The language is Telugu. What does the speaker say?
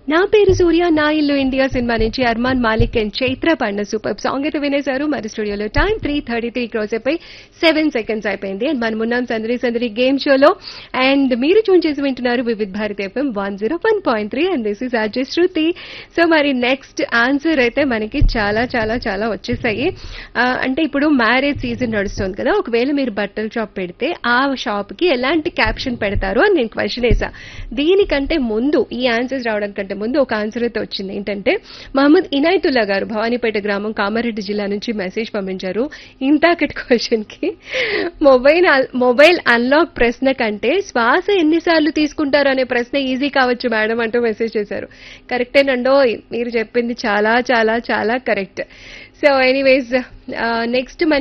నా పేరు సూర్య నా ఇల్లు ఇండియా సినిమా నుంచి అర్మాన్ మాలిక్ అండ్ చైత్ర పాడిన సూపర్ సాంగ్ అయితే వినేశారు మరి స్టూడియోలో time three thirty three cross అయిపోయి సెవెన్ సెకండ్స్ అయిపోయింది అండ్ మనం ఉన్నాం సందరి సందరి గేమ్ షోలో అండ్ మీరు చూన్ చేసి వింటున్నారు Vividh Bharati FM one zero one point three and this is Ajay Shruti so మరి నెక్స్ట్ ఆన్సర్ అయితే మనకి చాలా చాలా చాలా వచ్చేసాయి ఆ, అంటే ఇప్పుడు మ్యారేజ్ సీజన్ నడుస్తుంది కదా ఒకవేళ మీరు బట్టల షాప్ పెడితే ఆ షాప్ కి ఎలాంటి క్యాప్షన్ పెడతారు అని నేను క్వశ్చన్ వేసా దీనికంటే ముందు ఈ ఆన్సర్స్ రావడం కంటే ముందు ఒక ఆన్సర్ అయితే వచ్చింది ఏంటంటే మహమ్మద్ ఇనాయతుల్లా గారు భవానీపేట గ్రామం కామారెడ్డి జిల్లా నుంచి మెసేజ్ పంపించారు ఇంతాకటి క్వశ్చన్ కి మొబైల్ అల్- మొబైల్ అన్లాక్ ప్రశ్న కంటే శ్వాస ఎన్నిసార్లు తీసుకుంటారు అనే ప్రశ్న ఈజీ కావచ్చు మేడం అంటూ మెసేజ్ చేశారు కరెక్టేనండోయ్ మీరు చెప్పింది చాలా చాలా చాలా కరెక్ట్ సో ఎనీవేస్ నెక్స్ట్